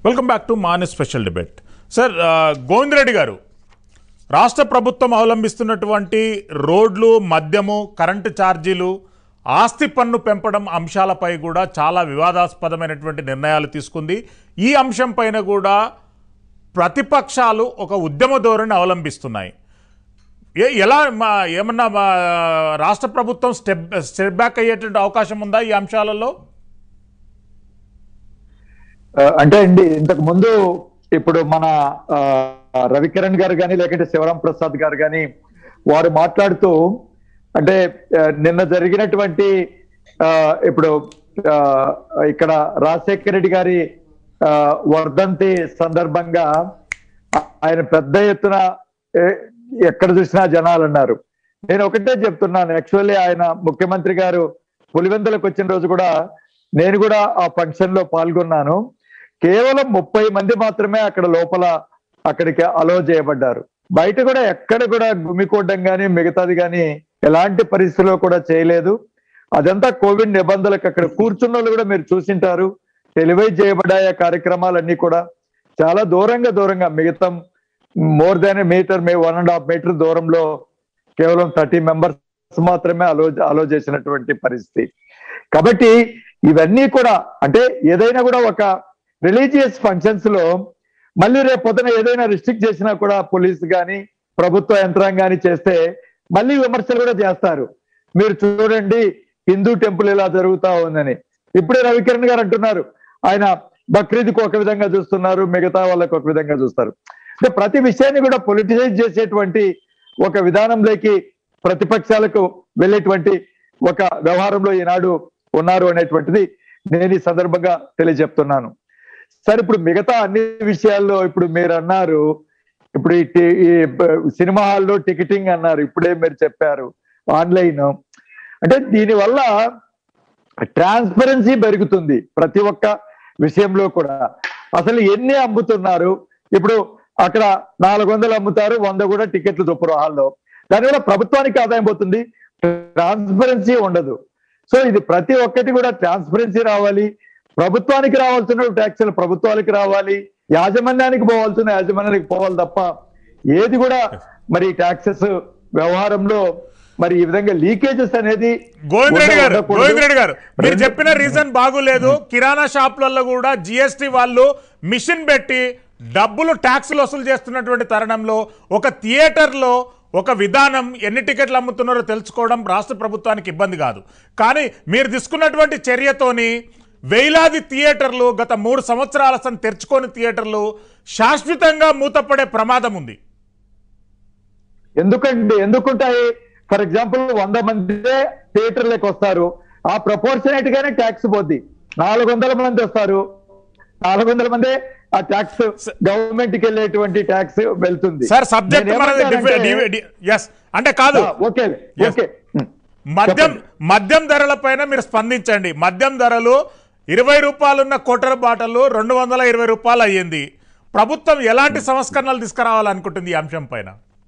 Welcome back to మాన్ special debate sir ఆ, గోవింద్ రెడ్డి గారు రాష్ట్ర ప్రభుత్వం అవలంబిస్తున్నటువంటి రోడ్లు మద్యము కరెంటు ఛార్జీలు ఆస్తి పన్ను పెంపడం అంశాలపై కూడా చాలా వివాదాస్పదమైనటువంటి నిర్ణయాలు తీసుకుంది ఈ అంశం పైన కూడా ప్రతిపక్షాలు ఒక ఉద్యమ ధోరణి అవలంబిస్తున్నాయి ఏ ఎలా మా ఏమన్నా మా రాష్ట్ర ప్రభుత్వం స్టెప్ స్టెప్ బ్యాక్ అయ్యేటువంటి అవకాశం ఉందా ఈ అంశాలలో ఆ, అంటే అండి ఇంతకు ముందు ఇప్పుడు మన ఆ, రవికిరణ్ గారు కానీ లేకుంటే శివరాం ప్రసాద్ గారు కానీ వారు మాట్లాడుతూ అంటే ఆ, నిన్న జరిగినటువంటి ఆ, ఇప్పుడు ఆ, ఇక్కడ రాజశేఖర రెడ్డి గారి ఆ, వర్ధంతి సందర్భంగా ఆయన పెద్ద ఎత్తున ఏ- ఎక్కడ చూసినా జనాలు అన్నారు నేను ఒకటే చెప్తున్నాను యాక్చువల్లీ ఆయన ముఖ్యమంత్రి గారు పులివెందులకు వచ్చిన రోజు కూడా నేను కూడా ఆ ఫంక్షన్ లో పాల్గొన్నాను కేవలం ముప్పై మంది మాత్రమే అక్కడ లోపల అక్కడికి అలో చేయబడ్డారు బయట కూడా ఎక్కడ కూడా గుమికూడడం కానీ మిగతాది కానీ ఎలాంటి పరిస్థితుల్లో కూడా చేయలేదు అదంతా కోవిడ్ నిబంధనలకు అక్కడ కూర్చున్న వాళ్ళు కూడా మీరు చూసింటారు టెలివైజ్ చేయబడ్డాయి ఆ కార్యక్రమాలన్నీ కూడా చాలా దూరంగా దూరంగా మిగతా more than meter may one and half meter దూరంలో కేవలం థర్టీ మెంబర్స్ మాత్రమే అలో అలో చేసినటువంటి పరిస్థితి కాబట్టి ఇవన్నీ కూడా అంటే ఏదైనా కూడా ఒక రిలీజియస్ ఫంక్షన్స్ లో మళ్ళీ రేపు పొద్దున ఏదైనా రిస్ట్రిక్ట్ చేసినా కూడా పోలీస్ కానీ ప్రభుత్వ యంత్రాంగాన్ని చేస్తే మళ్ళీ విమర్శలు కూడా చేస్తారు మీరు చూడండి హిందూ టెంపుల్ ఇలా జరుగుతా ఉందని ఇప్పుడే రవికిరణ్ గారు అంటున్నారు ఆయన బక్రీద్కి ఒక విధంగా చూస్తున్నారు మిగతా వాళ్ళకి ఒక విధంగా చూస్తారు అంటే ప్రతి విషయాన్ని కూడా పొలిటిసైజ్ చేసేటువంటి ఒక విధానంలోకి ప్రతిపక్షాలకు వెళ్ళేటువంటి ఒక వ్యవహారంలో ఈనాడు ఉన్నారు అనేటువంటిది నేను ఈ సందర్భంగా తెలియజెప్తున్నాను సరే ఇప్పుడు మిగతా అన్ని విషయాల్లో ఇప్పుడు మీరు అన్నారు ఇప్పుడు ఈ టి- ఈ బ- సినిమా హాల్లో టికెటింగ్ అన్నారు ఇప్పుడే మీరు చెప్పారు ఆన్లైన్ అంటే దీనివల్ల ట్రాన్స్పరెన్సీ పెరుగుతుంది ప్రతి ఒక్క విషయంలో కూడా అసలు ఎన్ని అమ్ముతున్నారు ఇప్పుడు అక్కడ నాలుగు వందలు అమ్ముతారు వంద కూడా టికెట్లు చొప్పురు హాల్లో దానివల్ల ప్రభుత్వానికి ఆదాయం పోతుంది ట్రాన్స్పరెన్సీ ఉండదు సో ఇది ప్రతి ఒక్కటి కూడా ట్రాన్స్పరెన్సీ రావాలి ప్రభుత్వానికి రావాల్సిన ట్యాక్సులు ప్రభుత్వానికి రావాలి యాజమాన్యానికి పోవాల్సిన యాజమాన్యానికి పోవాలి తప్ప ఏది కూడా మరి ట్యాక్సెస్ వ్యవహారంలో మరి ఈ విధంగా లీకేజెస్ అనేది గోవింద్ రెడ్డి గారు ఉండకూడదు. గోవింద్ రెడ్డి గారు మీరు రెండు- చెప్పిన రీజన్ బాగులేదు కిరాణా షాపులలో కూడా జిఎస్టి వాళ్ళు మిషన్ పెట్టి డబ్బులు ట్యాక్సులు వసూలు చేస్తున్నటువంటి తరుణంలో ఒక థియేటర్లో ఒక విధానం ఎన్ని టికెట్లు అమ్ముతున్నారో తెలుసుకోవడం రాష్ట్ర ప్రభుత్వానికి ఇబ్బంది కాదు కానీ మీరు తీసుకున్నటువంటి చర్యతోని వేలాది థియేటర్లు గత మూడు సంవత్సరాల సంది తెరుచుకోని థియేటర్లు శాశ్వతంగా మూతపడే ప్రమాదం ఉంది ఎందుకంటే ఎందుకుంటాయి ఫర్ ఎగ్జాంపుల్ వంద మందే థియేటర్లకు వస్తారు ఆ ప్రపోర్షనేట్ గానే ట్యాక్స్ పోద్ది నాలుగు వందల మంది వస్తారు నాలుగు వందల మందే ఆ ట్యాక్స్ గవర్నమెంట్ కి వెళ్ళేటువంటి ట్యాక్స్ వెళ్తుంది సార్ సబ్జెక్ట్ మనది నేనేమంటానంటే- ఎస్ అంటే కాదు ఆ, ఓకే Yes. ఓకే మద్యం చెప్పండి. మద్యం ధరల పైన మీరు స్పందించండి మద్యం ధరలు ఇరవై రూపాయలున్న కోటర బాటలు రెండు వందల ఇరవై రూపాయలు అయ్యింది ప్రభుత్వం ఎలాంటి సంస్కరణలు తీసుకురావాలనుకుంటుంది ఈ అంశం పైన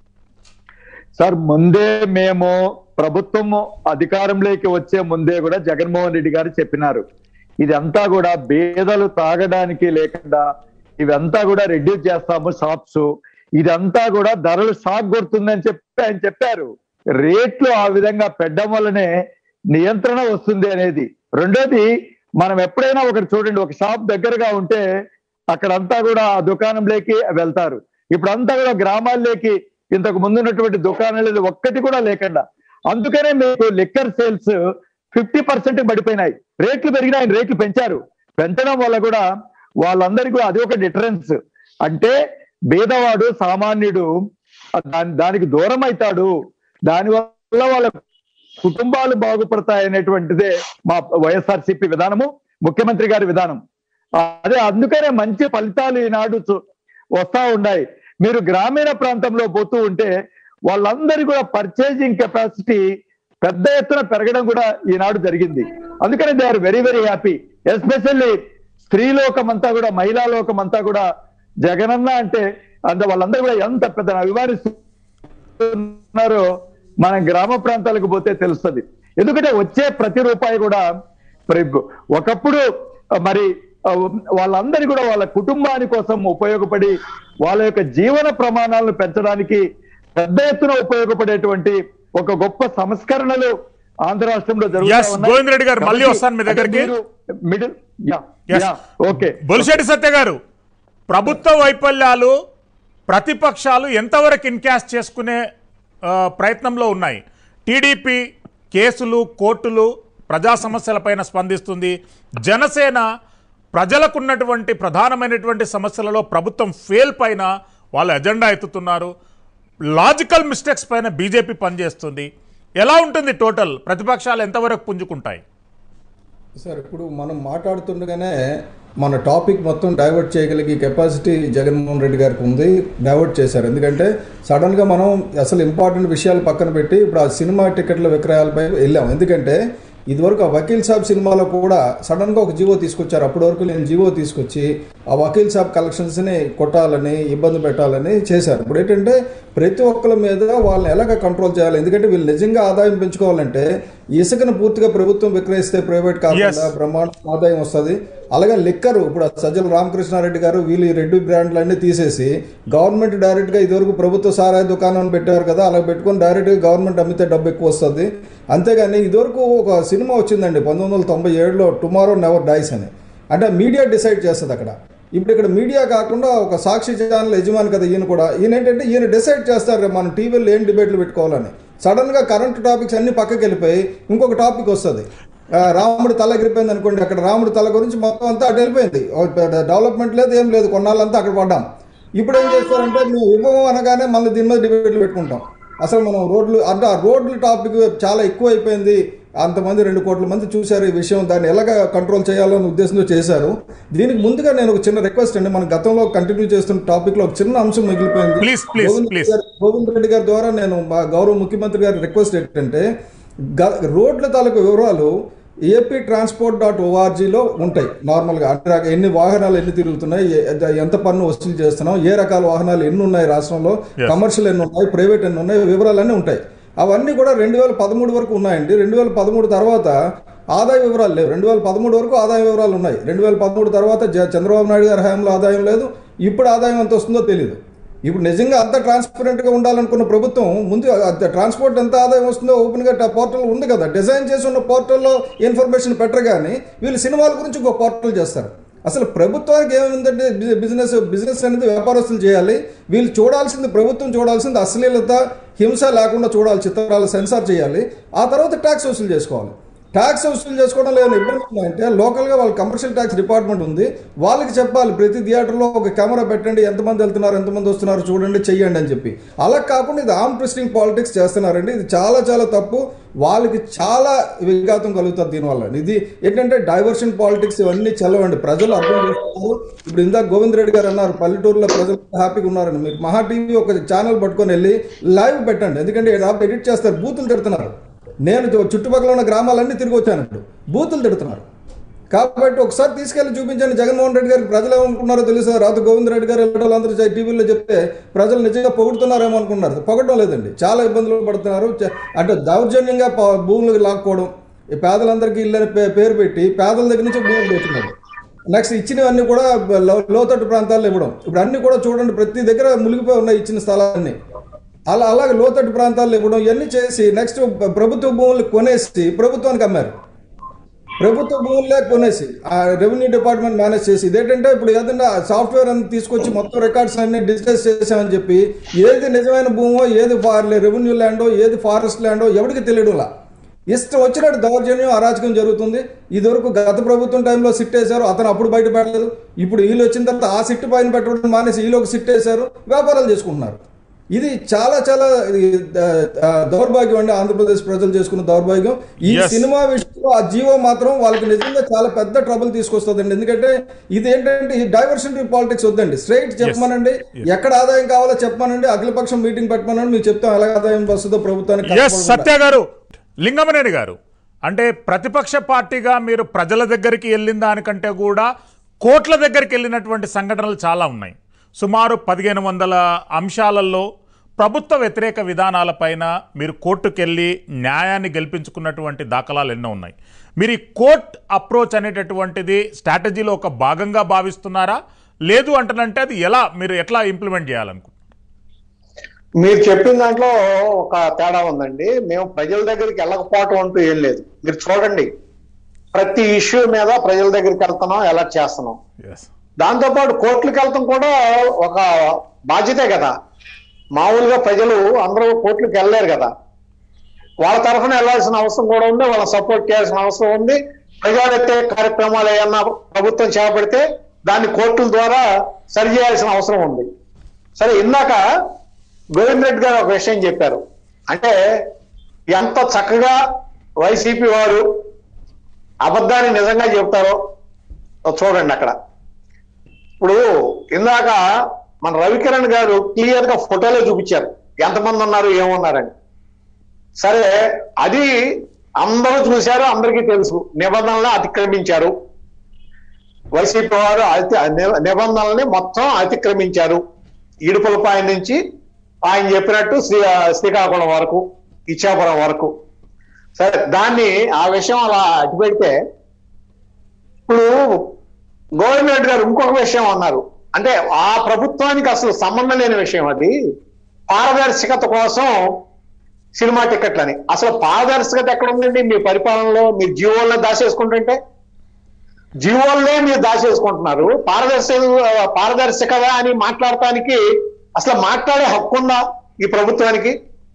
సార్ ముందే మేము ప్రభుత్వం అధికారంలోకి వచ్చే ముందే కూడా జగన్మోహన్ రెడ్డి గారు చెప్పినారు ఇదంతా కూడా బేదలు తాగడానికి లేకుండా ఇవంతా కూడా రెడ్యూస్ చేస్తాము షాప్స్ ఇదంతా కూడా ధరలు షాక్ కొడుతుందని చెప్పి ఆయన చెప్పారు రేట్లు ఆ విధంగా పెట్టడం వల్లనే నియంత్రణ వస్తుంది అనేది రెండోది మనం ఎప్పుడైనా ఒకటి చూడండి ఒక షాప్ దగ్గరగా ఉంటే అక్కడంతా కూడా ఆ దుకాణంలోకి వెళ్తారు ఇప్పుడు అంతా కూడా గ్రామాల్లోకి ఇంతకు ముందు ఉన్నటువంటి దుకాణాలు ఒక్కటి కూడా లేకుండా అందుకనే మీకు లిక్కర్ సేల్స్ ఫిఫ్టీ పర్సెంట్ పడిపోయినాయి రేట్లు పెరిగినాయి రేట్లు పెంచారు పెంచడం వల్ల కూడా వాళ్ళందరికీ కూడా అది ఒక డిఫరెన్స్ అంటే బీదవాడు సామాన్యుడు దాని దానికి దూరం అవుతాడు దాని వల్ల వాళ్ళ కుటుంబాలు బాగుపడతాయి అనేటువంటిదే మా వైఎస్ఆర్సీపీ విధానము ముఖ్యమంత్రి గారి విధానం అదే అందుకనే మంచి ఫలితాలు ఈనాడు చూ- వస్తా ఉన్నాయి మీరు గ్రామీణ ప్రాంతంలో పోతూ ఉంటే వాళ్ళందరి కూడా పర్చేజింగ్ కెపాసిటీ పెద్ద ఎత్తున పెరగడం కూడా ఈనాడు జరిగింది అందుకని they are very very happy especially స్త్రీ లోకం అంతా కూడా మహిళా లోకం అంతా కూడా జగనన్న అంటే అంత వాళ్ళందరూ కూడా ఎంత పెద్ద అభిమానిస్తున్నారో మన గ్రామ ప్రాంతాలకు పోతే తెలుస్తుంది ఎందుకంటే వచ్చే ప్రతి రూపాయి కూడా మరి ఒకప్పుడు మరి ఆ, వాళ్ళందరి కూడా వాళ్ళ కుటుంబాని కోసం ఉపయోగపడి వాళ్ళ యొక్క జీవన ప్రమాణాలను పెంచడానికి పెద్ద ఎత్తున ఉపయోగపడేటువంటి ఒక గొప్ప సంస్కరణలు ఆంధ్ర రాష్ట్రంలో Yes, గోవింద్ రెడ్డి గారు, మళ్ళీ వస్తాను మీ దగ్గరికి. Middle Yes. Okay Bolisetti Satya garu ప్రభుత్వ వైఫల్యాలు ప్రతిపక్షాలు ఎంతవరకు ఇన్కాష్ చేసుకునే ఆ, ప్రయత్నంలో ఉన్నాయి టీడీపీ కేసులు కోర్టులు ప్రజా సమస్యలపైన స్పందిస్తుంది జనసేన ప్రజలకున్నటువంటి ప్రధానమైనటువంటి సమస్యలలో ప్రభుత్వం ఫెయిల్ పైన వాళ్ళు ఎజెండా ఎత్తుతున్నారు లాజికల్ మిస్టేక్స్ పైన బీజేపీ పనిచేస్తుంది ఎలా ఉంటుంది టోటల్ ప్రతిపక్షాలు ఎంతవరకు పుంజుకుంటాయి సార్ ఇప్పుడు మనం మాట్లాడుతుండగానే మన టాపిక్ మొత్తం డైవర్ట్ చేయగలిగే కెపాసిటీ జగన్మోహన్ రెడ్డి గారికి ఉంది డైవర్ట్ చేశారు ఎందుకంటే సడన్గా మనం అసలు ఇంపార్టెంట్ విషయాలు పక్కన పెట్టి ఇప్పుడు ఆ సినిమా టికెట్ల విక్రయాలపై వెళ్ళాం ఎందుకంటే ఇదివరకు ఆ వకీల్ సాబ్ సినిమాలో కూడా సడన్గా ఒక జీవో తీసుకొచ్చారు అప్పటి వరకు నేను జీవో తీసుకొచ్చి ఆ వకీల్ సాబ్ కలెక్షన్స్ని కొట్టాలని ఇబ్బంది పెట్టాలని చేశారు ఇప్పుడు ఏంటంటే ప్రతి ఒక్కరి మీద వాళ్ళని ఎలాగ కంట్రోల్ చేయాలి ఎందుకంటే వీళ్ళు నిజంగా ఆదాయం పెంచుకోవాలంటే ఇసుకను పూర్తిగా ప్రభుత్వం విక్రయిస్తే ప్రైవేట్ కాకుండా Yes. బ్రహ్మాండ ఆదాయం వస్తుంది అలాగే లిక్కరు ఇప్పుడు సజ్జల రామకృష్ణారెడ్డి గారు వీళ్ళు ఈ రెడ్డి బ్రాండ్లన్నీ తీసేసి గవర్నమెంట్ డైరెక్ట్గా ఇదివరకు ప్రభుత్వ సారాయి దుకాణం పెట్టారు కదా అలా పెట్టుకొని డైరెక్ట్గా గవర్నమెంట్ అమ్మితే డబ్బు ఎక్కువ వస్తుంది అంతేగాని ఇదివరకు ఒక సినిమా వచ్చిందండి పంతొమ్మిది వందల తొంభై ఏడులో టుమారో నెవర్ డైస్ అని అంటే మీడియా డిసైడ్ చేస్తుంది అక్కడ ఇప్పుడు ఇక్కడ మీడియా కాకుండా ఒక సాక్షి ఛానల్ యజమాని కదా ఈయన కూడా ఈయన ఏంటంటే ఈయన డిసైడ్ చేస్తారు రేపు మనం టీవీలో ఏం డిబేట్లు పెట్టుకోవాలని సడన్ గా కరెంట్ టాపిక్స్ అన్ని పక్కకి వెళ్ళిపోయి ఇంకొక టాపిక్ వస్తుంది ఆ, రాముడు తల ఎగిరిపోయింది అనుకోండి అక్కడ రాముడు తల గురించి మొత్తం అంతా అటు వెళ్ళిపోయింది డెవలప్మెంట్ లేదు ఏం లేదు కొన్నాళ్ళంతా అక్కడ పడ్డాం ఇప్పుడు ఏం చేస్తారంటే మేము ఇవ్వము అనగానే మళ్ళీ దీని మీద డిబేట్లు పెట్టుకుంటాం అసలు మనం రోడ్లు అంటే ఆ రోడ్ల టాపిక్ చాలా ఎక్కువ అయిపోయింది అంతమంది రెండు కోట్ల మంది చూశారు ఈ విషయం దాన్ని ఎలాగ కంట్రోల్ చేయాలనే ఉద్దేశంతో చేశారు దీనికి ముందుగా నేను ఒక చిన్న రిక్వెస్ట్ అండి మన గతంలో కంటిన్యూ చేస్తున్న టాపిక్ లో ఒక చిన్న అంశం మిగిలిపోయింది Please, please, గోవింద్ please. గారు- గోవింద్ రెడ్డి గారి ద్వారా నేను మా గౌరవ ముఖ్యమంత్రి గారి రిక్వెస్ట్ ఏంటంటే గ- రోడ్ల తాలూకు వివరాలు ఏపీ ట్రాన్స్పోర్ట్ డాట్ ఓఆర్జీలో ఉంటాయి నార్మల్గా అన్ని రకాల ఎన్ని వాహనాలు ఎన్ని తిరుగుతున్నాయి ఏ- ఎంత పన్ను వసూలు చేస్తున్నాం ఏ రకాల వాహనాలు ఎన్ని ఉన్నాయి రాష్ట్రంలో Yes. కమర్షియల్ ఎన్ని ఉన్నాయి ప్రైవేట్ ఎన్ని ఉన్నాయి వివరాలన్నీ ఉంటాయి అవన్నీ కూడా రెండు వేల పదమూడు వరకు ఉన్నాయండి రెండు వేల పదమూడు తర్వాత ఆదాయ వివరాలు లేవు రెండు వేల పదమూడు వరకు ఆదాయ వివరాలు ఉన్నాయి రెండు వేల పదమూడు తర్వాత జ- చంద్రబాబు నాయుడు గారి హయాంలో ఆదాయం లేదు ఇప్పుడు ఆదాయం ఎంత వస్తుందో తెలియదు ఇప్పుడు నిజంగా అంత ట్రాన్స్పరెంట్ గా ఉండాలనుకున్న ప్రభుత్వం ముందు అంత ట్రాన్స్పోర్ట్ ఎంత ఆదాయం వస్తుందో ఓపెన్ గా పోర్టల్ ఉంది కదా డిజైన్ చేసి ఉన్న పోర్టల్లో ఇన్ఫర్మేషన్ పెట్టరు కానీ వీళ్ళు సినిమాల గురించి ఒక పోర్టల్ చేస్తారు అసలు ప్రభుత్వానికి ఏముందంటే బి- బిజినెస్ బిజినెస్ అనేది వ్యాపారస్తులు చేయాలి వీళ్ళు చూడాల్సింది ప్రభుత్వం చూడాల్సింది అశ్లీలత హింస లేకుండా చూడాలి చిత్రాలు సెన్సార్ చేయాలి ఆ తర్వాత ట్యాక్స్ వసూలు చేసుకోవాలి ట్యాక్స్ వసూలు చేసుకోవడం లేని ఇబ్బంది ఉందంటే లోకల్గా వాళ్ళ కమర్షియల్ ట్యాక్స్ డిపార్ట్మెంట్ ఉంది వాళ్ళకి చెప్పాలి ప్రతి థియేటర్లో ఒక కెమెరా పెట్టండి ఎంతమంది వెళ్తున్నారు ఎంతమంది వస్తున్నారు చూడండి చెయ్యండి అని చెప్పి అలా కాకుండా ఇది ఆర్మ్ ట్విస్టింగ్ పాలిటిక్స్ చేస్తున్నారండి ఇది చాలా చాలా తప్పు వాళ్ళకి చాలా విఘాతం కలుగుతుంది దీనివల్ల ఇది ఏంటంటే డైవర్షన్ పాలిటిక్స్ ఇవన్నీ చల్లవండి ప్రజలు అర్థం చేసుకున్నారు ఇప్పుడు ఇందాక గోవింద్ రెడ్డి గారు అన్నారు పల్లెటూరులో ప్రజలు హ్యాపీగా ఉన్నారని మీరు మహా టీవీ ఒక ఛానల్ పట్టుకొని వెళ్ళి లైవ్ పెట్టండి ఎందుకంటే ఎడిట్ చేస్తారు బూతులు తిడుతున్నారు నేను చు- చుట్టుపక్కల ఉన్న గ్రామాలన్నీ తిరిగి వచ్చాను ఇప్పుడు బూతులు తిడుతున్నారు కాబట్టి ఒకసారి తీసుకెళ్లి చూపించండి జగన్మోహన్ రెడ్డి గారికి ప్రజలు ఏమనుకున్నారో తెలుసా రాత గోవింద్ రెడ్డి గారు ఇలాంటి వాళ్ళందరూ చే- టీవీలో చెప్తే ప్రజలు నిజంగా పొగుడుతున్నారేమో అనుకున్నారు పొగడం లేదండి చాలా ఇబ్బందులు పడుతున్నారు చ- అంటే దౌర్జన్యంగా ప- భూములు లాక్కోవడం ఈ పేదలందరికీ ఇల్లని పే- పేరు పెట్టి పేదల దగ్గర నుంచి భూములు పెట్టున్నారు నెక్స్ట్ ఇచ్చినవన్నీ కూడా లో- లోతట్టు ప్రాంతాల్లో ఇవ్వడం ఇప్పుడు అన్ని కూడా చూడండి ప్రతి దగ్గర మునిగిపోయి ఉన్నాయి ఇచ్చిన స్థలాలన్నీ అలా అలాగే లోతట్టు ప్రాంతాల్లో ఇవ్వడం ఇవన్నీ చేసి నెక్స్ట్ ప్రభుత్వ భూములు కొనేసి ప్రభుత్వానికి అమ్మారు ప్రభుత్వ భూములే కొనేసి ఆ రెవెన్యూ డిపార్ట్మెంట్ మేనేజ్ చేసి ఇదేంటంటే ఇప్పుడు ఏదైనా సాఫ్ట్వేర్ అని తీసుకొచ్చి మొత్తం రికార్డ్స్ అన్ని డిజిటైజ్ చేసామని చెప్పి ఏది నిజమైన భూమో ఏది రెవెన్యూ ల్యాండో ఏది ఫారెస్ట్ ల్యాండో ఎవరికి తెలియడంలా ఇష్టం వచ్చినట్టు దౌర్జన్యం అరాచకం జరుగుతుంది ఇదివరకు గత ప్రభుత్వం టైంలో సిట్ వేశారు అతను అప్పుడు బయట పెట్టలేదు ఇప్పుడు వీళ్ళు వచ్చిన తర్వాత ఆ సిట్ పైన పెట్టడం మానేసి వీళ్ళు ఒక సిట్ వేశారు వ్యాపారాలు చేసుకుంటున్నారు ఇది చాలా చాలా ఇది, ఆ, ఆ, దౌర్భాగ్యం అండి ఆంధ్రప్రదేశ్ ప్రజలు చేసుకున్న దౌర్భాగ్యం ఈ Yes. సినిమా విషయంలో ఆ జీవో మాత్రం వాళ్ళకి నిజంగా చాలా పెద్ద ట్రబుల్ తీసుకొస్తుందండి ఎందుకంటే ఇది ఏంటంటే ఈ డైవర్షన్ పాలిటిక్స్ వద్దండి స్ట్రైట్ చెప్పమనండి ఎక్కడ ఆదాయం కావాలో చెప్పమనండి అఖిలపక్షం మీటింగ్ పెట్టమనండి మీకు చెప్తాం ఎలా ఆదాయం వస్తుందో ప్రభుత్వానికి ఎస్ కష్టపడకుండా. సత్య గారు లింగమనేని గారు అంటే ప్రతిపక్ష పార్టీగా మీరు ప్రజల దగ్గరికి వెళ్ళిన దానికంటే కూడా కోట్ల దగ్గరికి వెళ్ళినటువంటి సంఘటనలు చాలా ఉన్నాయి సుమారు పదిహేను వందల అంశాలలో ప్రభుత్వ వ్యతిరేక విధానాలపైన మీరు కోర్టుకెళ్ళి న్యాయాన్ని గెలిపించుకున్నటువంటి దాఖలాలు ఎన్నో ఉన్నాయి మీరు ఈ కోర్ట్ అప్రోచ్ అనేటటువంటిది స్ట్రాటజీలో ఒక భాగంగా భావిస్తున్నారా లేదు అంటనంటే అది ఎలా మీరు ఎట్లా ఇంప్లిమెంట్ చేయాలనుకుంటున్నారు మీరు చెప్పిన దాంట్లో ఒక తేడా ఉందండి మేము ప్రజల దగ్గరికి వెళ్ళకపోవటం అంటూ ఏం లేదు మీరు చూడండి ప్రతి ఇష్యూ మీద ప్రజల దగ్గరికి వెళ్తున్నాం అలర్ట్ చేస్తున్నాం ఎస్ దాంతోపాటు కోర్టులకు వెళ్తాం కూడా ఒక బాధ్యతే కదా మామూలుగా ప్రజలు అందరూ కోర్టులకు వెళ్ళలేరు కదా వాళ్ళ తరఫున వెళ్ళాల్సిన అవసరం కూడా ఉంది వాళ్ళ సపోర్ట్ చేయాల్సిన అవసరం ఉంది ప్రజావ్యక్తి కార్యక్రమాలు ఏమన్నా ప్రభుత్వం చేపడితే దాన్ని కోర్టుల ద్వారా సరి చేయాల్సిన అవసరం ఉంది సరే ఇందాక గోవింద్ రెడ్డి గారు ఒక విషయం చెప్పారు అంటే ఎంత చక్కగా వైసీపీ వారు అబద్ధాన్ని నిజంగా చెప్తారో చూడండి అక్కడ ఇప్పుడు ఇందాక మన రవికిరణ్ గారు క్లియర్ గా ఫోటోలో చూపించారు ఎంతమంది ఉన్నారు ఏమున్నారని సరే అది అందరూ చూశారు అందరికీ తెలుసు నిబంధనలు అతిక్రమించారు వైసీపీ వారు అతి ని- నిబంధనల్ని మొత్తం అతిక్రమించారు ఇడుపులపాయ నుంచి ఆయన చెప్పినట్టు శ్రీ శ్రీకాకుళం వరకు ఇచ్చాపురం వరకు సరే దాన్ని ఆ విషయం అలా అటుపెడితే ఇప్పుడు గోవింద్ రెడ్డి గారు ఇంకొక విషయం అన్నారు అంటే ఆ ప్రభుత్వానికి అసలు సంబంధం లేని విషయం అది పారదర్శకత కోసం సినిమా టికెట్లని అసలు పారదర్శకత ఎక్కడ ఉందండి మీ పరిపాలనలో మీరు జీవోల్లో దాచేసుకుంటుంటే జీవోల్లే మీరు దాచేసుకుంటున్నారు పారదర్శక పారదర్శకత అని మాట్లాడటానికి అసలు మాట్లాడే హక్కు ఉందా ఈ ప్రభుత్వానికి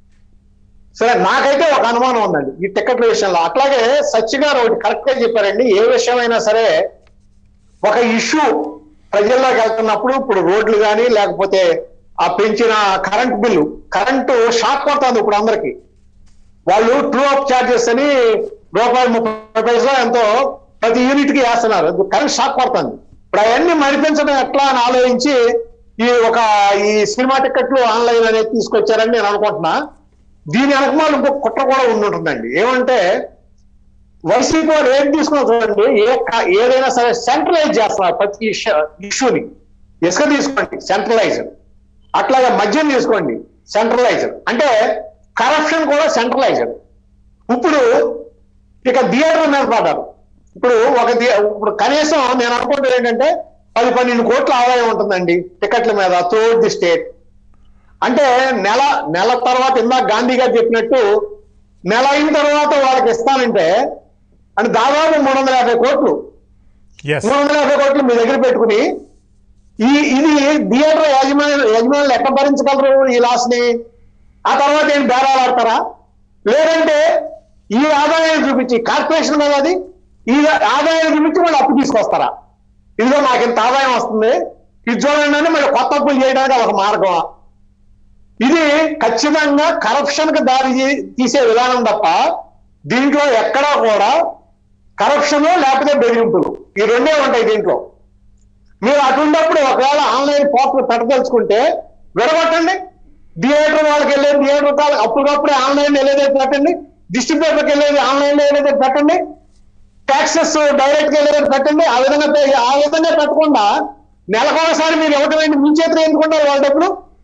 సరే నాకైతే ఒక అనుమానం ఉందండి ఈ టికెట్ల విషయంలో అట్లాగే సత్య గారు ఒకటి కరెక్ట్ గా చెప్పారండి ఏ విషయమైనా సరే ఒక ఇష్యూ ప్రజల్లోకి వెళ్తున్నప్పుడు ఇప్పుడు రోడ్లు కానీ లేకపోతే ఆ పెంచిన కరెంట్ బిల్లు కరెంటు షాక్ కొడుతుంది ఇప్పుడు అందరికి వాళ్ళు ట్రూ అప్ ఛార్జెస్ అని రూపాయి ముప్పై పైసలు ఎంతో ప్రతి యూనిట్ కి వేస్తున్నారు కరెంట్ షాక్ కొడుతుంది ఇప్పుడు అవన్నీ మరిపించడం ఎట్లా అని ఆలోచించి ఈ ఒక ఈ సినిమా టికెట్లు ఆన్లైన్ అనేది తీసుకొచ్చారని నేను అనుకుంటున్నా దీని వెనకమాల ఇంకొక కుట్ర కూడా ఉండి ఉంటుందండి ఏమంటే వైసీపీ వారు ఏం తీసుకున్నా చూడండి ఏ క- ఏదైనా సరే సెంట్రలైజ్ చేస్తున్నారు ప్రతి ఇష్యూ- ఇష్యూని ఇసుక తీసుకోండి సెంట్రలైజ్ అట్లాగే మద్యం తీసుకోండి సెంట్రలైజ్డ్ అంటే కరప్షన్ కూడా సెంట్రలైజ్డ్ ఇప్పుడు ఇక థియేటర్ మీద పడ్డారు ఇప్పుడు ఒక థియే- ఇప్పుడు కనీసం నేను అనుకుంటుంది ఏంటంటే పది పన్నెండు కోట్ల ఆదాయం ఉంటుందండి టికెట్ల మీద త్రూఅవుట్ ది స్టేట్ అంటే నెల నెల తర్వాత ఇందాక గాంధీ గారు చెప్పినట్టు నెల అయిన తర్వాత వాళ్ళకి ఇస్తానంటే అంటే దాదాపు మూడు వందల యాభై కోట్లు ఎస్ మూడు వందల యాభై కోట్లు మీ దగ్గర పెట్టుకుని ఈ ఇది థియేటర్ యజమాని యజమానులు ఎట్లా భరించగలరు ఈ లాస్ ని ఆ తర్వాత ఏంటి బేరాలు ఆడతారా లేదంటే ఈ ఆదాయాన్ని చూపించి కార్పొరేషన్ కదా అది ఈ ఆదాయాన్ని చూపించి వాళ్ళు అప్పు తీసుకొస్తారా ఇదిగో నాకు ఇంత ఆదాయం వస్తుంది ఇది చూడండి అని మరి కొత్త అప్పులు చేయడానికి ఒక మార్గం ఇది ఖచ్చితంగా కరప్షన్ కి దారి తీ- తీసే విధానం తప్ప దీంట్లో ఎక్కడా కూడా కరప్షన్ లేకపోతే బెదిరింపులు ఈ రెండే ఉంటాయి దీంట్లో మీరు అటువంటిప్పుడు ఒకవేళ ఆన్లైన్ పోర్టల్ పెట్టదలుచుకుంటే విడగొట్టండి థియేటర్ వాళ్ళకి వెళ్ళేది థియేటర్ వాళ్ళకి అప్పటికప్పుడే ఆన్లైన్ వెళ్ళేది పెట్టండి డిస్ట్రిబ్యూటర్కి వెళ్ళేది ఆన్లైన్ లో వెళ్ళేది పెట్టండి ట్యాక్సెస్ డైరెక్ట్ గా వెళ్ళేది పెట్టండి ఆ విధంగా పే- ఆ విధంగా పెట్టకుండా నెలకొకసారి మీరు ఇవ్వటం మీ చేతిలో ఎందుకుంటారు వాళ్ళ డబ్బులు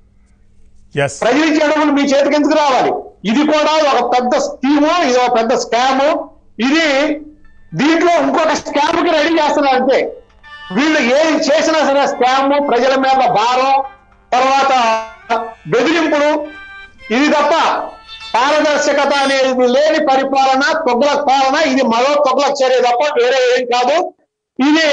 ఎస్ ప్రజలు ఇచ్చే డబ్బులు మీ చేతికి ఎందుకు రావాలి ఇది కూడా ఒక పెద్ద స్కీము ఇది ఒక పెద్ద స్కాము ఇది దీంట్లో ఇంకొక స్కామ్ కి రెడీ చేస్తున్నారు అంతే వీళ్ళు ఏది చేసినా సరే స్కామ్ ప్రజల మీద భారం తర్వాత బెదిరింపులు ఇది తప్ప పారదర్శకత అనేది లేని పరిపాలన తొగ్లక్ పాలన ఇది మరో తొగ్లక్ చర్య తప్ప వేరే ఏం కాదు ఇది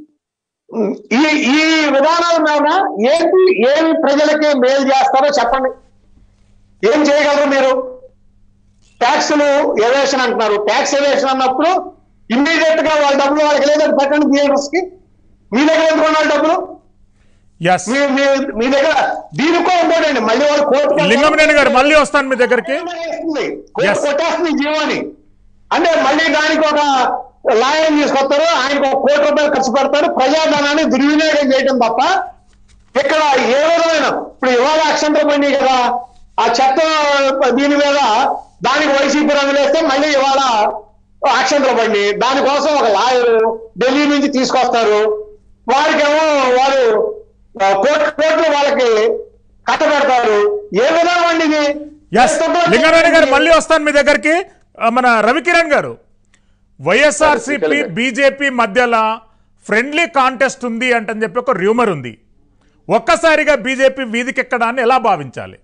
ఈ ఈ విధానాల మీద ఏంటి ఏమి ప్రజలకి మేలు చేస్తారో చెప్పండి ఏం చేయగలరు మీరు ట్యాక్సులు ఎవేషన్ అంటున్నారు ట్యాక్స్ ఎవేషన్ అన్నప్పుడు ఇమ్మీడియట్ గా వాళ్ళ డబ్బులు వాళ్ళకి లేదంటే పెట్టండి థియేటర్స్ కి మీ దగ్గర ఎందుకు ఉండాలి డబ్బులు ఎస్ మీ మీ- మీ దగ్గర దీనికో ఉండండి మళ్ళీ వాళ్ళు కోర్టు లింగమనేని గారు మళ్ళీ వస్తాను మీ దగ్గరికి వేస్తుంది. Court Yes. కొట్టేస్తుంది ఈ జీవోని అంటే మళ్ళీ దానికి ఒక లాయర్ తీసుకొస్తారు ఆయనకు ఒక కోటి రూపాయలు ఖర్చు పెడతారు ప్రజాధనాన్ని దుర్వినియోగం చేయడం తప్ప ఇక్కడ ఏ విధమైన ఇప్పుడు ఇవాళ అక్షంతరం పండి కదా ఆ చట్టం దీని మీద దానికి వైసీపీ రంగులు వేస్తే మళ్ళీ ఇవాళ అక్షంతరం పండి దానికోసం ఒక లాయర్ ఢిల్లీ నుంచి తీసుకొస్తారు వారికేమో వారు ఆ, కోట్లు కోట్లు వాళ్ళకి కట్టబెడతారు ఏ విధానం అండి ఇది ఎస్ లింగారాయణ గారు మళ్ళీ వస్తాను మీ దగ్గరికి ఆ, మన రవికిరణ్ గారు వైఎస్ఆర్సిపి బీజేపీ మధ్యలో ఫ్రెండ్లీ కాంటెస్ట్ ఉంది అంటని చెప్పి ఒక రూమర్ ఉంది ఒక్కసారిగా బీజేపీ వీధికెక్కడాన్ని ఎలా భావించాలి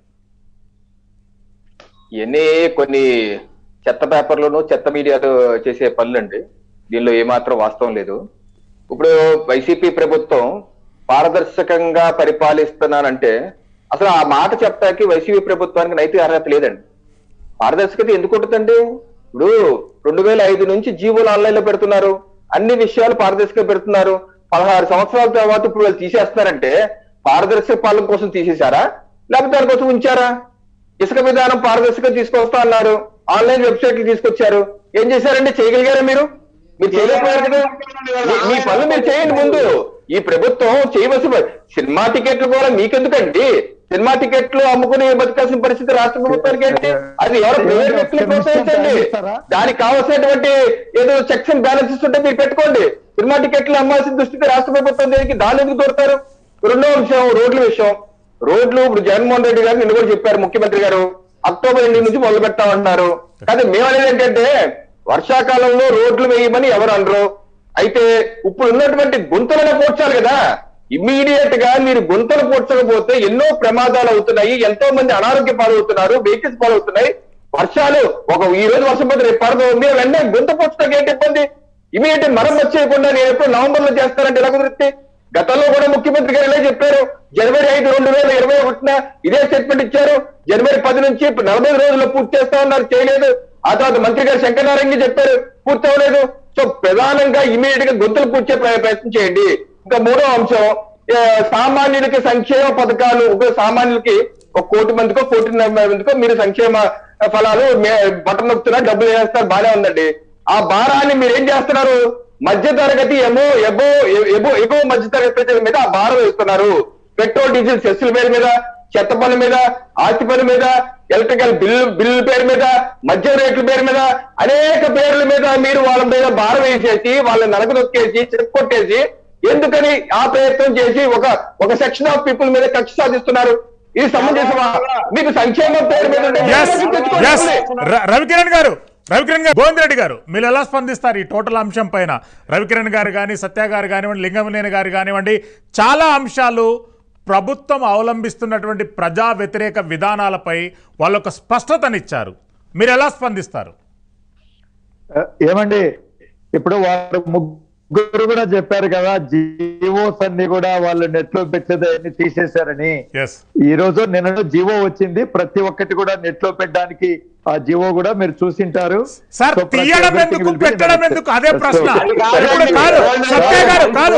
ఇవన్నీ కొన్ని చెత్త పేపర్లోను చెత్త మీడియాలో చేసే పనులండి దీనిలో ఏమాత్రం వాస్తవం లేదు ఇప్పుడు వైసీపీ ప్రభుత్వం పారదర్శకంగా పరిపాలిస్తున్నానంటే అసలు ఆ మాట చెప్పడానికి వైసీపీ ప్రభుత్వానికి నైతిక అర్హత లేదండి పారదర్శకత ఎందుకు ఉంటుందండి ఇప్పుడు రెండు వేల ఐదు నుంచి జీవోలు ఆన్లైన్ లో పెడుతున్నారు అన్ని విషయాలు పారదర్శకంగా పెడుతున్నారు పదహారు సంవత్సరాల తర్వాత ఇప్పుడు వాళ్ళు తీసేస్తున్నారంటే పారదర్శక పాలన కోసం తీసేశారా లేకపోతే దానికోసం ఉంచారా ఇసుక విధానం పారదర్శకంగా తీసుకొస్తా అన్నారు ఆన్లైన్ వెబ్సైట్లు తీసుకొచ్చారు ఏం చేశారండి చేయగలిగారా మీరు మీరు చేయలేకపోయారు కదా మీ- మీ పనులు మీరు చేయండి ముందు ఈ ప్రభుత్వం చేయవలసి సినిమా టికెట్లు కూడా మీకెందుకండి సినిమా టికెట్లు అమ్ముకుని బతకాల్సిన పరిస్థితి రాష్ట్ర ప్రభుత్వానికి ఏంటి అది ఎవరు ప్రైవేట్ వ్యక్తులు ప్రోత్సహించండి దానికి కావాల్సినటువంటి ఏదో చెక్స్ అండ్ బ్యాలెన్సెస్ ఉంటే మీరు పెట్టుకోండి సినిమా టికెట్లు అమ్మాల్సిన దృష్టికి రాష్ట్ర ప్రభుత్వం దేనికి దాని ఎందుకు దొరుకుతారు రెండో విషయం రోడ్ల విషయం రోడ్లు ఇప్పుడు జగన్మోహన్ రెడ్డి గారు నిన్న కూడా చెప్పారు ముఖ్యమంత్రి గారు అక్టోబర్ ఎనిమిది నుంచి మొదలు పెడతామంటున్నారు కానీ మేము అనేది ఏంటంటే వర్షాకాలంలో రోడ్లు వేయమని ఎవరు అనరు అయితే ఇప్పుడు ఉన్నటువంటి గుంతలను పోడ్చాలి కదా ఇమ్మీడియట్ గా మీరు గుంతలు పోడ్చకపోతే ఎన్నో ప్రమాదాలు అవుతున్నాయి ఎంతో మంది అనారోగ్య పాలవుతున్నారు వెహికల్స్ పాలవుతున్నాయి వర్షాలు ఒక ఈ రోజు వర్షం పడితే రేపు పడదు మీరు వెంటనే గుంత పోడ్చడానికి ఏంటి ఇబ్బంది ఇమీడియట్ మరమ్మతు చేయకుండా నేను ఎప్పుడు నవంబర్ లో చేస్తానంటే ఎలా కుదిరితే గతంలో కూడా ముఖ్యమంత్రి గారు ఇలా చెప్పారు జనవరి ఐదు రెండు వేల ఇరవై ఒకటిన ఇదే స్టేట్మెంట్ ఇచ్చారు జనవరి పది నుంచి నలభై రోజుల్లో పూర్తి చేస్తా ఉన్నారు చేయలేదు ఆ తర్వాత మంత్రి గారు శంకరనారాయణ చెప్పారు పూర్తి అవ్వలేదు సో ప్రధానంగా ఇమీడియట్ గా గొంతులు పూడ్చే ప్ర- ప్రయత్నం చేయండి ఇంకా మూడో అంశం ఏ, సామాన్యులకి సంక్షేమ పథకాలు ఒక సామాన్యులకి ఒక కోటి మందికో కోటిన్నర మందికో మీరు సంక్షేమ ఫలాలు మే- బటన్ నొక్కుతున్నారు డబ్బులు వేస్తారు బానే ఉందండి ఆ భారాన్ని మీరు ఏం చేస్తున్నారు మధ్య తరగతి ఎమో ఎబో ఎబో ఎగో మధ్య తరగతి ప్రజల మీద ఆ భారం వేస్తున్నారు పెట్రోల్ డీజిల్ సెస్సుల పేరు మీద చెత్త పన్ను మీద ఆస్తి పన్ను మీద ఎలక్ట్రికల్ బిల్లు బిల్లుల పేరు మీద మద్యం రేట్ల పేరు మీద అనేక పేర్ల మీద మీరు వాళ్ళ మీద భారం వేసేసి వాళ్ళని నరకదొక్కేసి చెక్ కొట్టేసి ఎందుకని ఆ ప్రయత్నం చేసి ఒక ఒక సెక్షన్ ఆఫ్ పీపుల్ మీద కక్ష సాధిస్తున్నారు ఇది సంబంధించిన మీకు సంక్షేమం పేరు మీద ఉంటే ఎస్ తెచ్చుకోండి. ఎస్ రవికిరణ్ గారు రవికిరణ్ గారు గోవింద్ రెడ్డి గారు మీరు ఎలా స్పందిస్తారు ఈ టోటల్ అంశం పైన రవికిరణ్ గారు కానీ సత్య గారు కానివ్వండి లింగమనేని గారు కానివ్వండి చాలా అంశాలు ప్రభుత్వం అవలంబిస్తున్నటువంటి ప్రజా వ్యతిరేక విధానాలపై వాళ్ళు ఒక స్పష్టతనిచ్చారు మీరు ఎలా స్పందిస్తారు ఆ, ఏమండి ఇప్పుడు వారు ముగ్గురు కూడా చెప్పారు కదా జీవోస్ అన్ని కూడా వాళ్ళు నెట్ లో పెట్టేది అన్ని తీసేశారని ఎస్ ఈ రోజు నిన్న జీవో వచ్చింది ప్రతి ఒక్కటి కూడా నెట్ లో పెట్టడానికి ఆ జీవో కూడా మీరు చూసింటారు సార్ So, ప్రతి తీయడం everything ఎందుకు will be పెట్టడం announced. ఎందుకు అదే So, ప్రశ్న అది కాదు, ఇప్పుడు అది కాదు కాదు. సత్య గారు కాదు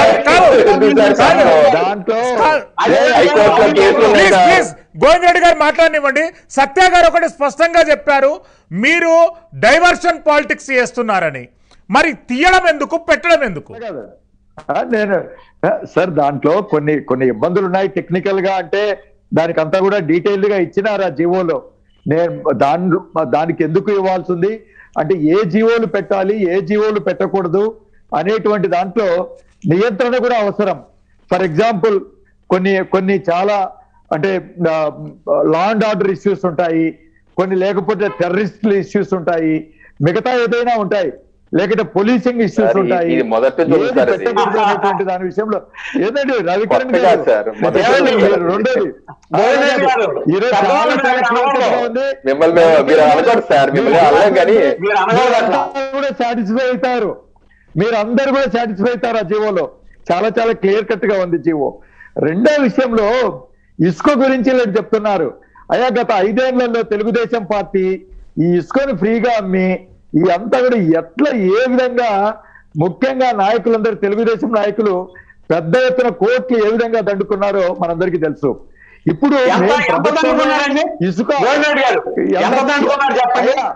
కాదు కాదు దాంట్లో కాదు. హైకోర్టులో కేసులు ఉన్నాయి please sir. Please Govind Reddy garu మాట్లాడనివ్వండి సత్య గారు ఒకటి స్పష్టంగా చెప్పారు మీరు డైవర్షన్ పాలిటిక్స్ చేస్తున్నారని మరి తీయడం ఎందుకు పెట్టడం ఎందుకు కాదు. ఆ, నేను ఆ, సార్ దాంట్లో కొన్ని కొన్ని ఇబ్బందులు ఉన్నాయి టెక్నికల్ గా అంటే దానికి అంతా కూడా డీటెయిల్డ్ గా ఇచ్చినారు ఆ జీవోలో నేను దాని దానికి ఎందుకు ఇవ్వాల్సి ఉంది అంటే ఏ జీవోలు పెట్టాలి ఏ జీవోలు పెట్టకూడదు అనేటువంటి దాంట్లో నియంత్రణ కూడా అవసరం ఫర్ ఎగ్జాంపుల్ కొన్ని కొన్ని చాలా అంటే లా అండ్ ఆర్డర్ ఇష్యూస్ ఉంటాయి కొన్ని లేకపోతే టెర్రరిస్ట్ ఇష్యూస్ ఉంటాయి మిగతా ఏదైనా ఉంటాయి లేకపోతే పోలీసింగ్ ఇష్యూస్ సార్, ఇది- ఉంటాయి ఇది మొదటి నుంచి ఉంది ఏది సార్ ఇది. పెట్టకూడదు అనేటువంటి దాని విషయంలో ఏదండి రవికిరణ్ కొత్తగా గారు సార్, మొదటి ఏమండి నుంచి మీరు రెండోది గోవింద్ గారు, ఈరోజు చాలా చంద్రబాబు చాలా నాయుడు clear cut గా అనకూడదు. ఉంది. మిమ్మల్ని మేము- మీరు అనకూడదు సార్, మిమ్మల్ని అనలేం కానీ మీరు అనకూడదు అట్లా. మీరంతా కూడా సాటిస్ఫై అవుతారు మీరు అందరు కూడా సాటిస్ఫై అవుతారు ఆ జీవోలో చాలా చాలా క్లియర్ కట్ గా ఉంది జీవో రెండో విషయంలో ఇసుక గురించి వీళ్ళు చెప్తున్నారు అయ్యా గత ఐదేళ్లలో తెలుగుదేశం పార్టీ ఈ ఇసుకను ఫ్రీగా అమ్మి ఈ అంతా కూడా ఎట్లా ఏ విధంగా ముఖ్యంగా నాయకులందరూ తెలుగుదేశం నాయకులు పెద్ద ఎత్తున కోర్టులు ఏ విధంగా దండుకున్నారో మనందరికీ తెలుసు ఇప్పుడు ఎంత- మేము ఎంత ప్రభుత్వమే దండుకున్నారండి? ఇసుక గోవింద్ రెడ్డి గారు, ఎంత దండుకున్నారు చెప్పండి? అయ్యా,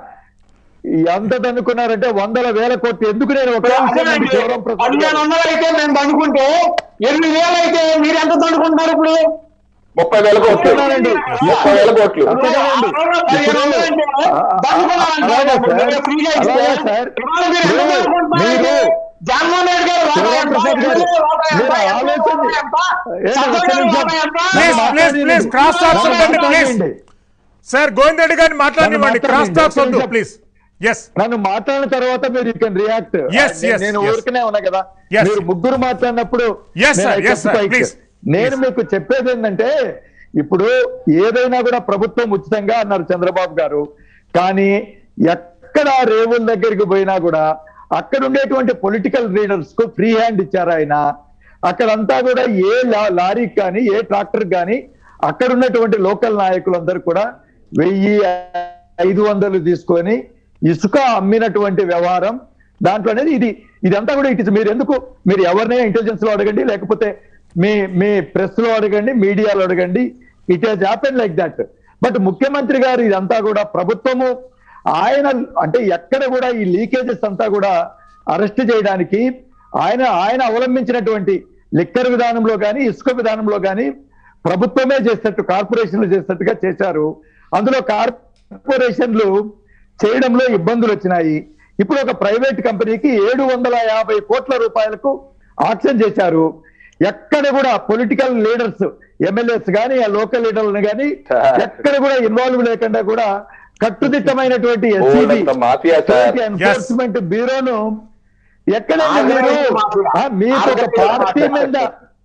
ఎంత దన్నుకున్నారంటే వందల వేల కోట్లు ఎందుకు నేను ఒకే విషయం అదేనండి, మీకు శివరాం ప్రసాద్ పదిహేను గారు. వందలు అయితే మేము దండుకుంటే ఎనిమిది వేలు అయితే మీరు ఎంత దండుకుంటున్నారు ఇప్పుడు ముప్పై వేల కోట్లు అంతేనండి. ముప్పై వేల కోట్లు అంతేనండి. పదిహేను వందలు అంటే ఆ, ఆ, దండుకున్నారంటే అలాగే సార్. మీరు ఫ్రీగా ఇస్తే అలాగే సార్. ఇవాళ మీరు ఎంత మీరు- దండుకుంటున్నారు? మీరు- జగన్మోహన్ రెడ్డి గారు శివరాం ప్రసాద్ గారు, మీరు ఆలోచన ఏ, సంతోష్ ఒక్క గారు నిమిషం. యాభై ఎంత? Please, please, please, cross talks వద్దండి, please. మాట్లాడండి. సార్ గోవింద్ రెడ్డి గారిని మాట్లాడనివ్వండి నన్ను క్రాస్ టాక్స్ వద్దు మాట్లాడండి. ప్లీజ్ ఎస్ నన్ను మాట్లాడిన తర్వాత మీరు you can react Yes, yes, నేను yes. ఊరికనే ఉన్నా కదా Yes. మీరు ముగ్గురు మాట్లాడినప్పుడు Yes, నేను sir, I yes, kept sir, quiet. please. నేను Please. మీకు చెప్పేది ఏంటంటే ఇప్పుడు ఏదైనా కూడా ప్రభుత్వం ఉచితంగా అన్నారు చంద్రబాబు గారు కానీ ఎక్కడ రేవుల దగ్గరికి పోయినా కూడా అక్కడ ఉండేటువంటి పొలిటికల్ లీడర్స్ కు ఫ్రీ హ్యాండ్ ఇచ్చారు ఆయన అక్కడంతా కూడా ఏ లా- లారీకి కానీ ఏ ట్రాక్టర్ కానీ అక్కడ ఉన్నటువంటి లోకల్ నాయకులందరూ కూడా వెయ్యి ఐదు వందలు తీసుకొని ఇసుక అమ్మినటువంటి వ్యవహారం దాంట్లో అనేది ఇది ఇదంతా కూడా ఇట్ ఇస్ మీరు ఎందుకు మీరు ఎవరినైనా ఇంటెలిజెన్స్ లో అడగండి లేకపోతే మీ మీ ప్రెస్ లో అడగండి మీడియాలో అడగండి it has happen like that but ముఖ్యమంత్రి గారు ఇదంతా కూడా ప్రభుత్వము ఆయన అంటే ఎక్కడ కూడా ఈ లీకేజెస్ అంతా కూడా అరెస్ట్ చేయడానికి ఆయన ఆయన అవలంబించినటువంటి లిక్కర్ విధానంలో కానీ ఇసుక విధానంలో కానీ ప్రభుత్వమే చేసేట్టు కార్పొరేషన్లు చేసేట్టుగా చేశారు అందులో కార్పొరేషన్లు చేయడంలో ఇబ్బందులు వచ్చినాయి ఇప్పుడు ఒక ప్రైవేట్ కంపెనీకి ఏడు వందల యాభై కోట్ల రూపాయలకు ఆక్షన్ చేశారు ఎక్కడ కూడా పొలిటికల్ లీడర్స్ ఎమ్మెల్యేస్ కానీ ఆ లోకల్ లీడర్లను కానీ ఎక్కడ కూడా ఇన్వాల్వ్ లేకుండా కూడా కట్టుదిట్టమైనటువంటి ఓల్డంత మాఫియా సార్. ఎన్ఫోర్స్మెంట్ బ్యూరోను ఎక్కడండి ఆర్గనైజ్డ్ మీరు మాఫియా. ఆ, మీకు ఒక ఆర్గనైజ్డ్ పార్టీ మాఫియా. మీద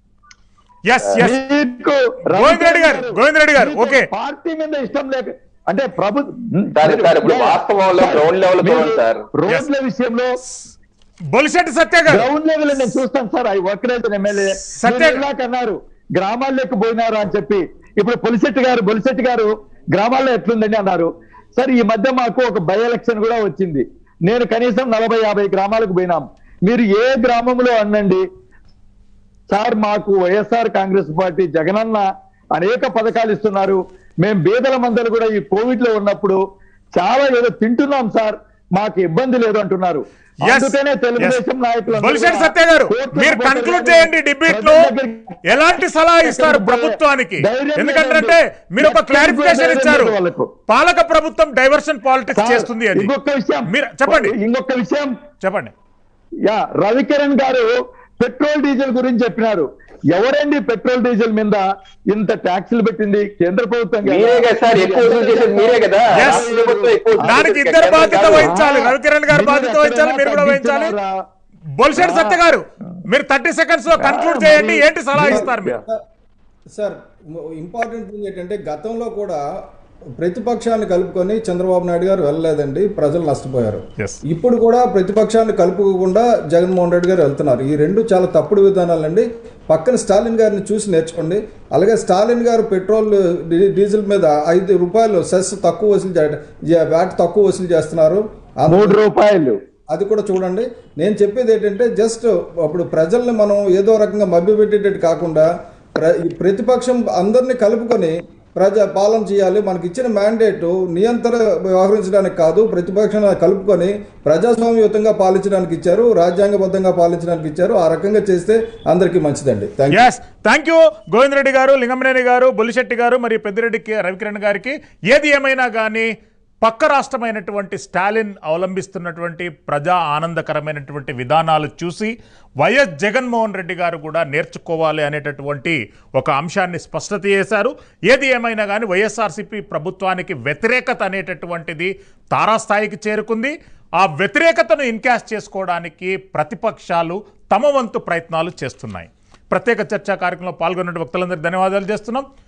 ఎస్ ఎస్ మీకు గోవింద్ రెడ్డి గారు, గోవింద్ రెడ్డి గారు, మీకు ఓకే. పార్టీ మీద ఇష్టం లేక అంటే ప్రభు సార్, సార్, ఇప్పుడు వాస్తవంలో ground level చూడండి సార్. రోడ్ల విషయంలో బొలిశెట్టి సత్య గారు గ్రౌండ్ లెవెల్ నేను చూస్తాను sir I work MLA Satya- అన్నారు గ్రామాల్లోకి పోయినారు అని చెప్పి ఇప్పుడు పొలిశెట్టి గారు బొలిశెట్టి గారు గ్రామాల్లో ఎట్లుందని అన్నారు సార్ ఈ మధ్య మాకు ఒక బై ఎలక్షన్ కూడా వచ్చింది నేను కనీసం నలభై యాభై గ్రామాలకు పోయినాం మీరు ఏ గ్రామంలో అనండి సార్ మాకు వైఎస్ఆర్ కాంగ్రెస్ పార్టీ జగనన్న అనేక పథకాలు ఇస్తున్నారు మేము బీదల మందలు కూడా ఈ కోవిడ్ లో ఉన్నప్పుడు చాలా ఏదో తింటున్నాం సార్ మాకు ఇబ్బంది లేదు అంటున్నారు Yes, అందుకనే తెలుగుదేశం yes. నాయకులు బొలిశెట్టి సత్య గారు మీరు కన్క్లూడ్ చేయండి డిబేట్ లో ఎలాంటి సలహా ఇస్తారు ప్రభుత్వానికి ఎందుకంటే మీరు ఒక క్లారిఫికేషన్ ఇచ్చారు పాలక ప్రభుత్వం డైవర్షన్ పాలిటిక్స్ చేస్తుంది అని ఇంకొక విషయం మీరు చెప్పండి ఇంకొక విషయం చెప్పండి యా రవికిరణ్ గారు పెట్రోల్ డీజిల్ గురించి చెప్పినారు ఎవరండి పెట్రోల్ డీజిల్ మీద ఇంత ట్యాక్సులు పెట్టింది కేంద్ర ప్రభుత్వం కదా. మీరే కదా సార్ ఎక్కువ వసూలు చేసేది మీరే కదా Yes. రాష్ట్ర ప్రభుత్వం ఎక్కువ వసూలు దానికి చేసేది ఇద్దరు కదా. బాధ్యత కాదు. వహించాలి రవికిరణ్ గారు మీరు బాధ్యత వహించాలి మీరు కూడా వహించాలి తగ్గించినారా? బొలిశెట్టి సత్య గారు మీరు థర్టీ సెకండ్స్ లో కన్క్లూడ్ చేయండి ఏంటి సలహా ఇస్తారు మీరు సార్ ఇంపార్టెంట్ థింగ్ ఏంటంటే గతంలో కూడా ప్రతిపక్షాన్ని కలుపుకొని చంద్రబాబు నాయుడు గారు వెళ్ళలేదండి ప్రజలు నష్టపోయారు Yes. ఇప్పుడు కూడా ప్రతిపక్షాన్ని కలుపుకోకుండా జగన్మోహన్ రెడ్డి గారు వెళ్తున్నారు ఈ రెండు చాలా తప్పుడు విధానాలండి పక్కన స్టాలిన్ గారిని చూసి నేర్చుకోండి అలాగే స్టాలిన్ గారు పెట్రోల్ డీ- డీజిల్ మీద ఐదు రూపాయలు సెస్ తక్కువ వసూలు చే- వ్యాట్ తక్కువ వసూలు చేస్తున్నారు అందులో- మూడు రూపాయలు అది కూడా చూడండి నేను చెప్పేది ఏంటంటే జస్ట్ అప్పుడు ప్రజల్ని మనం ఏదో రకంగా మభ్యపెట్టేటట్టు కాకుండా ప్ర ఈ ప్రతిపక్షం అందరినీ కలుపుకొని ప్రజా పాలన చేయాలి మనకి ఇచ్చిన మ్యాండేట్ నియంత్రణ వ్యవహరించడానికి కాదు ప్రతిపక్షాన్ని కలుపుకొని ప్రజాస్వామ్యయుతంగా పాలించడానికి ఇచ్చారు రాజ్యాంగబద్ధంగా పాలించడానికి ఇచ్చారు ఆ రకంగా చేస్తే అందరికీ మంచిదండి thank yes thank you Govind Reddy garu Lingamaneni గారు బొలిశెట్టి గారు మరియు పెద్దిరెడ్డి కి- రవికిరణ్ గారికి ఏది ఏమైనా కానీ పక్క రాష్ట్రమైనటువంటి స్టాలిన్ అవలంబిస్తున్నటువంటి ప్రజా ఆనందకరమైనటువంటి విధానాలు చూసి వైఎస్ జగన్మోహన్ రెడ్డి గారు కూడా నేర్చుకోవాలి అనేటటువంటి ఒక అంశాన్ని స్పష్టత చేశారు ఏది ఏమైనా కానీ వైఎస్ఆర్సీపీ ప్రభుత్వానికి వ్యతిరేకత అనేటటువంటిది తారాస్థాయికి చేరుకుంది ఆ వ్యతిరేకతను ఇన్కాష్ చేసుకోవడానికి ప్రతిపక్షాలు తమ వంతు ప్రయత్నాలు చేస్తున్నాయి ప్రత్యేక చర్చా కార్యక్రమంలో పాల్గొన్న వక్తలందరికీ ధన్యవాదాలు చేస్తున్నాం